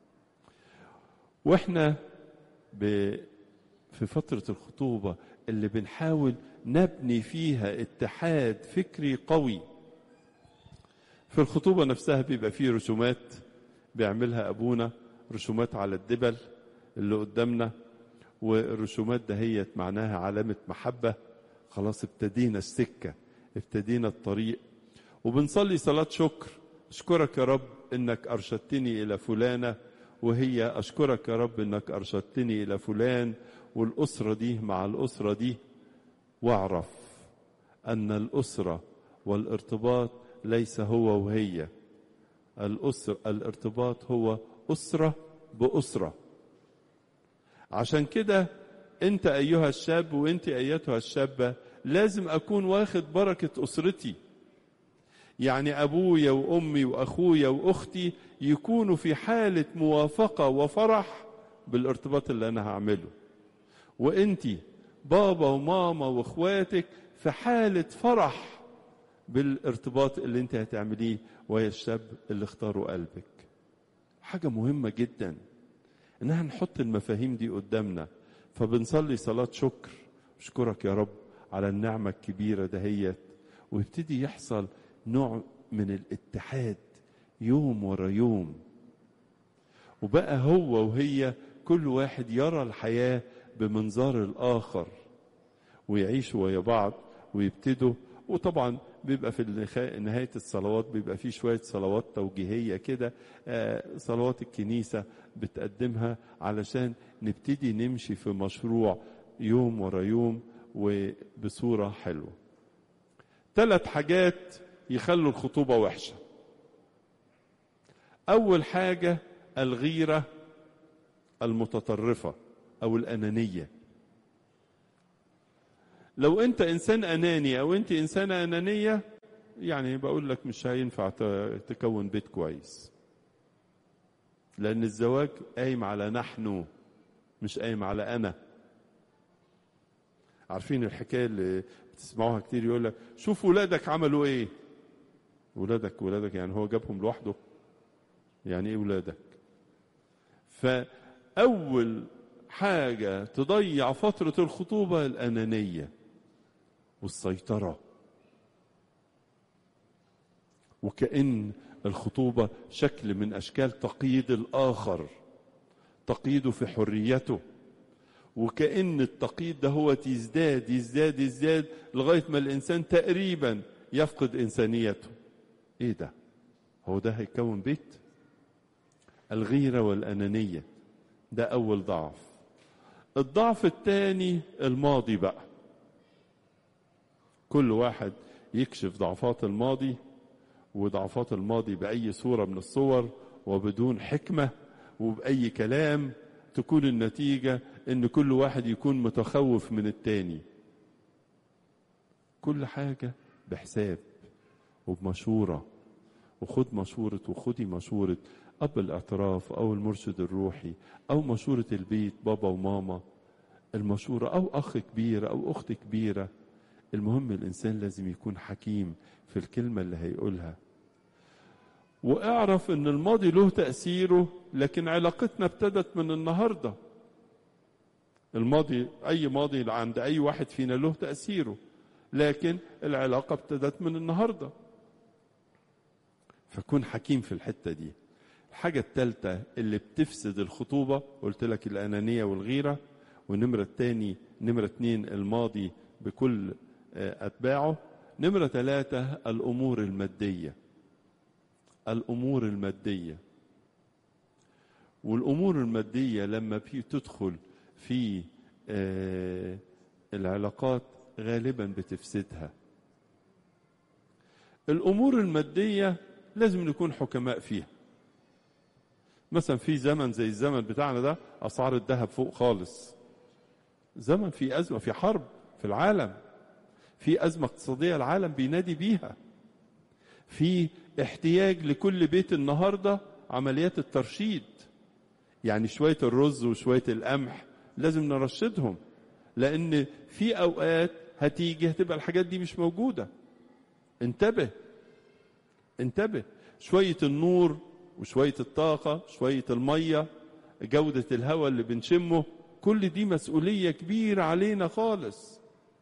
واحنا ب... في فترة الخطوبة اللي بنحاول نبني فيها اتحاد فكري قوي في الخطوبة نفسها بيبقى فيه رسومات بيعملها أبونا رسومات على الدبل اللي قدامنا والرسومات دهيت معناها علامة محبة خلاص ابتدينا السكة ابتدينا الطريق وبنصلي صلاة شكر أشكرك يا رب إنك أرشدتني إلى فلانة وهي أشكرك يا رب إنك أرشدتني إلى فلان والأسرة دي مع الأسرة دي واعرف أن الأسرة والارتباط ليس هو وهي الأسر الارتباط هو أسرة بأسرة عشان كده أنت أيها الشاب وأنت أيتها الشابة لازم أكون واخد بركة أسرتي يعني أبويا وأمي وأخويا وأختي يكونوا في حالة موافقة وفرح بالارتباط اللي أنا هعمله وأنتي بابا وماما وأخواتك في حالة فرح بالارتباط اللي أنت هتعمليه ويا الشاب اللي اختاروا قلبك حاجة مهمة جدا إنها نحط المفاهيم دي قدامنا فبنصلي صلاة شكر أشكرك يا رب على النعمة الكبيرة دهيت ويبتدي يحصل نوع من الاتحاد يوم ورا يوم وبقى هو وهي كل واحد يرى الحياة بمنظار الآخر ويعيشوا ويا بعض ويبتدوا وطبعا بيبقى في نهاية الصلوات بيبقى في شوية صلوات توجيهية كده صلوات الكنيسة بتقدمها علشان نبتدي نمشي في مشروع يوم ورا يوم وبصورة حلوة ثلاث حاجات يخلوا الخطوبة وحشة أول حاجة الغيرة المتطرفة أو الأنانية لو أنت إنسان أناني أو أنت إنسانة أنانية يعني بقول لك مش هينفع تكون بيت كويس لأن الزواج قايم على نحن مش قايم على أنا عارفين الحكاية اللي بتسمعوها كتير يقول لك شوف ولادك عملوا ايه ولادك ولادك يعني هو جابهم لوحده يعني ايه ولادك فأول حاجة تضيع فترة الخطوبة الأنانية والسيطرة وكأن الخطوبة شكل من أشكال تقييد الآخر تقييده في حريته وكأن التقييد ده هو يزداد يزداد يزداد لغاية ما الإنسان تقريبا يفقد إنسانيته إيه ده هو ده هيكون بيت الغيرة والأنانية ده أول ضعف الضعف الثاني الماضي بقى كل واحد يكشف ضعفات الماضي وضعفات الماضي بأي صورة من الصور وبدون حكمة وبأي كلام تكون النتيجة ان كل واحد يكون متخوف من التاني كل حاجة بحساب وبمشورة وخد مشورة وخدي مشورة أب الاعتراف أو المرشد الروحي أو مشورة البيت بابا وماما المشورة أو أخ كبير أو أخت كبيرة المهم الإنسان لازم يكون حكيم في الكلمة اللي هيقولها واعرف ان الماضي له تأثيره لكن علاقتنا ابتدت من النهاردة الماضي اي ماضي عند اي واحد فينا له تأثيره لكن العلاقة ابتدت من النهاردة فكون حكيم في الحتة دي الحاجة الثالثة اللي بتفسد الخطوبة قلت لك الأنانية والغيرة ونمرة الثاني نمرة اتنين الماضي بكل أتباعه نمرة ثلاثة الأمور المادية الأمور المادية والأمور المادية لما تدخل في العلاقات غالبا بتفسدها الأمور المادية لازم نكون حكماء فيها مثلا في زمن زي الزمن بتاعنا ده أسعار الذهب فوق خالص زمن في أزمة في حرب في العالم في أزمة اقتصادية العالم بينادي بيها في احتياج لكل بيت النهاردة عمليات الترشيد يعني شوية الرز وشوية القمح لازم نرشدهم لأن في أوقات هتيجي هتبقى الحاجات دي مش موجودة انتبه انتبه شوية النور وشوية الطاقة شوية المية جودة الهواء اللي بنشمه كل دي مسؤولية كبيرة علينا خالص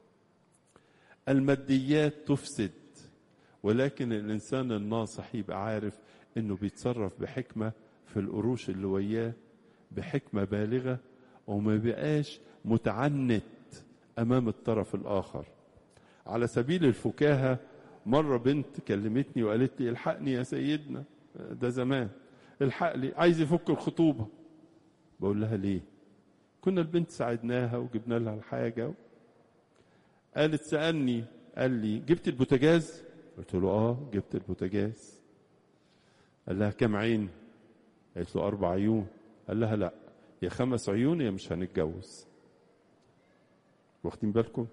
الماديات تفسد ولكن الإنسان الناصح يبقى عارف إنه بيتصرف بحكمة في القروش اللي وياه بحكمة بالغة وما بقاش متعنت أمام الطرف الآخر على سبيل الفكاهة مرة بنت كلمتني وقالت لي الحقني يا سيدنا ده زمان الحق لي عايز يفك الخطوبة بقول لها ليه كنا البنت ساعدناها وجبنا لها الحاجة قالت سألني قال لي جبت البوتاجاز قلت له اه جبت البوتاجاز قال لها كم عين قالت له اربع عيون قال لها لا يا خمس عيون يا مش هنتجوز واخدين بالكم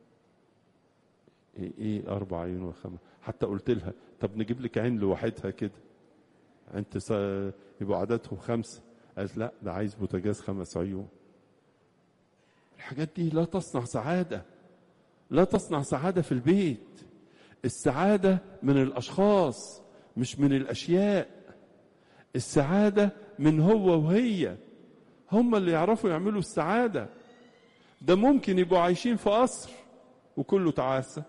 ايه ايه اربع عيون وخمس حتى قلت لها طب نجيب لك عين لوحدها كده انت س... يبقوا عددهم خمسه قالت لا ده عايز بوتاجاز خمس عيون الحاجات دي لا تصنع سعاده لا تصنع سعاده في البيت السعادة من الأشخاص مش من الأشياء السعادة من هو وهي هم اللي يعرفوا يعملوا السعادة ده ممكن يبقوا عايشين في قصر وكله تعاسة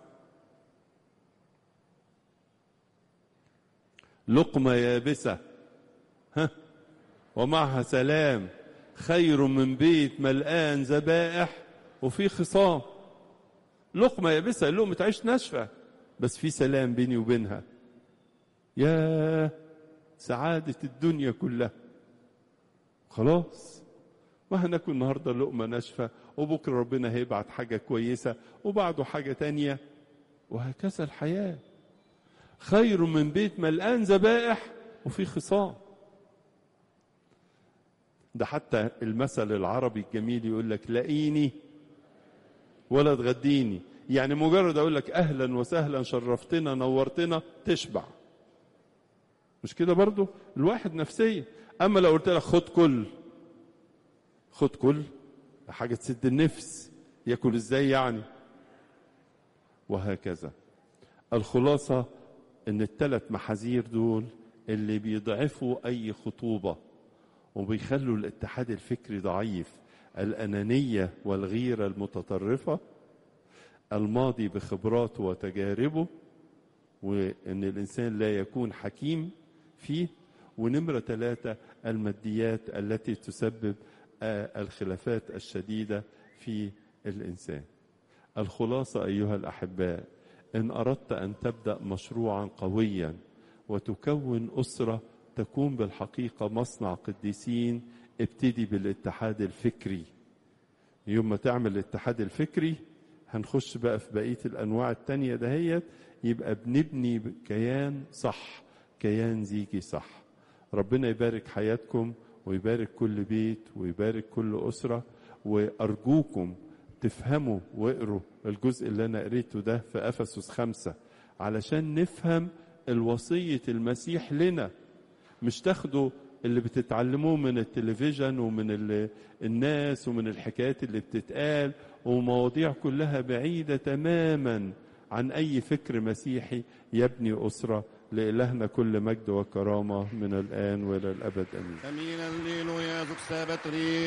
لقمة يابسة ها ومعها سلام خير من بيت ملآن ذبائح وفي خصام لقمة يابسة لقمة عيش ناشفة بس في سلام بيني وبينها يا سعادة الدنيا كلها خلاص ما هناكل النهاردة لقمة ناشفة وبكرة ربنا هيبعت حاجة كويسة وبعده حاجة تانية وهكذا الحياة خير من بيت ملآن ذبائح وفي خصام ده حتى المثل العربي الجميل يقول لك لاقيني ولا تغديني يعني مجرد اقول لك اهلا وسهلا شرفتنا نورتنا تشبع مش كده برضو الواحد نفسيا اما لو قلت لك خد كل خد كل حاجه تسد النفس ياكل ازاي يعني وهكذا الخلاصه ان الثلاث محاذير دول اللي بيضعفوا اي خطوبه وبيخلوا الاتحاد الفكري ضعيف الانانيه والغيره المتطرفه الماضي بخبراته وتجاربه وان الانسان لا يكون حكيم فيه ونمره ثلاثه الماديات التي تسبب الخلافات الشديده في الانسان الخلاصه ايها الاحباء ان اردت ان تبدا مشروعا قويا وتكون اسره تكون بالحقيقة مصنع قديسين ابتدي بالاتحاد الفكري يوم ما تعمل الاتحاد الفكري هنخش بقى في بقية الأنواع التانية دهيت يبقى بنبني كيان صح كيان زيجي صح ربنا يبارك حياتكم ويبارك كل بيت ويبارك كل أسرة وأرجوكم تفهموا واقروا الجزء اللي أنا قريته ده في أفسس خمسة علشان نفهم الوصية المسيح لنا مش تاخدوا اللي بتتعلموه من التلفزيون ومن ال- الناس ومن الحكايات اللي بتتقال ومواضيع كلها بعيدة تماما عن أي فكر مسيحي يبني أسرة لإلهنا كل مجد وكرامة من الآن وإلى الأبد آمين Amin alleluia zuk sabet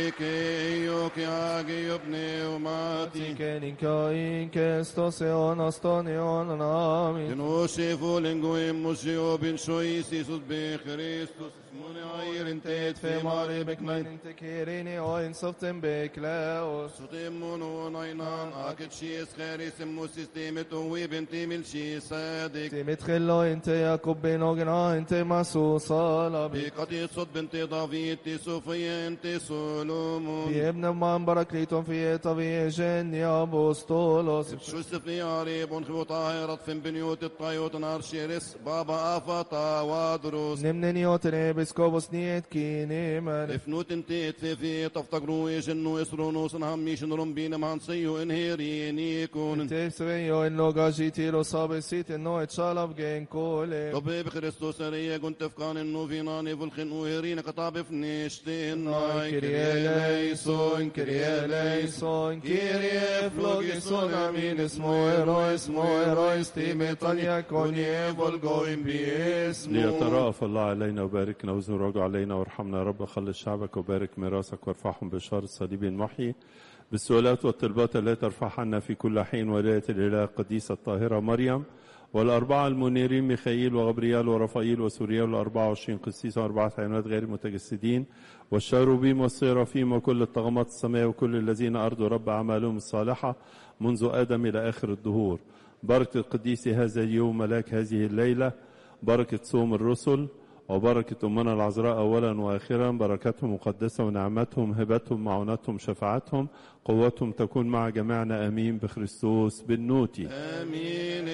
rike yo ki age yobne umati Tikeninka inkestos eon astonion amin. Dino shefu lengoim musio bin shois Jesus be Christus mun ayr intet fe mare bekmein Inte kirini o insoften beklaos. Sutim un aynan akit shis kharis mu systemet u ibn mil shi sadik تمتخلو انت يعقوب بن اوغنا انت مسو صلابي بقطي صد بنت دافيد تي صوفيا انت سولومون في ابن من بركليتون في طبيعي جن يا بوستولوس شو استفني عريب ونخو طاهرة فين بنيوت الطيوت نار شيرس بابا افاطا وادروس نمن نيوتن بسكوبوس نيت كيني من افنوت انتيت في في تفتقرو يجنو يسرونو سنهم ميشن رمبين مان سيو انهيريني كون انت سويو ان لوغا جيتيرو صاب سيت انو اتشالب جين كولي طبيب خريستوس ريا كنت فكان انو فيناني فالخن وهيرين قطاب فنشتين ناي كريا ليسون كريا ليسون كريا فلوغيسون امين اسمو ايرو اسمو ايرو استيميتان يكون يفولغوين باسمو ليترأف الله علينا وباركنا وزن راجع علينا وارحمنا يا رب خلص شعبك وبارك ميراثك وارفعهم بشار الصليب المحيي بالسؤالات والطلبات التي ترفعها عنا في كل حين ولاية الإله القديسة الطاهرة مريم والأربعة المنيرين ميخائيل وغبريال ورفائيل وسوريا والأربعة وعشرين قسيس وأربعة حيوانات غير متجسدين والشاروبيم والصيرافيم وكل الطغمات السماء وكل الذين أرضوا رب أعمالهم الصالحة منذ آدم إلى آخر الدهور بركة القديس هذا اليوم ملاك هذه الليلة بركة صوم الرسل وبركة أمنا العذراء أولا وآخرا بركاتهم مقدسة ونعمتهم هبتهم معونتهم شفاعتهم قوتهم تكون مع جميعنا أمين بخريستوس بالنوتي امين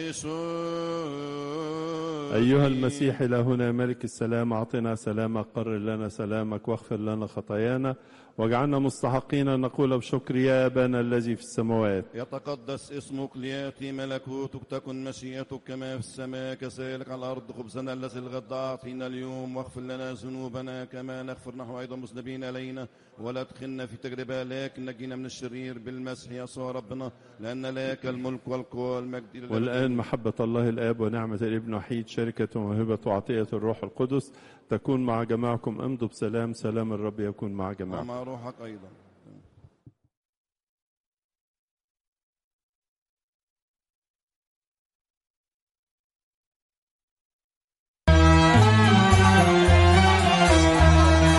اسيشو أيها المسيح إلهنا ملك السلام أعطنا سلامك قرر لنا سلامك واغفر لنا خطايانا واجعلنا مستحقين أن نقول بشكر يا أبانا الذي في السماوات يتقدس اسمك لياتي ملكوتك تكن مشيئتك كما في السماء كذلك على الارض خبزنا الذي الغد اعطينا اليوم واغفر لنا ذنوبنا كما نغفر نحن ايضا مذنبين الينا ولا تدخلنا في تجربه لكن نجينا من الشرير بالمسيح يسوع ربنا لان لك الملك والقوه والمجد إلى الأبد. والآن محبة الله الآب ونعمة الابن وحيد شركة وهبة وعطية الروح القدس تكون مع جماعكم امضوا بسلام سلام الرب يكون مع جماعكم ومع روحك ايضا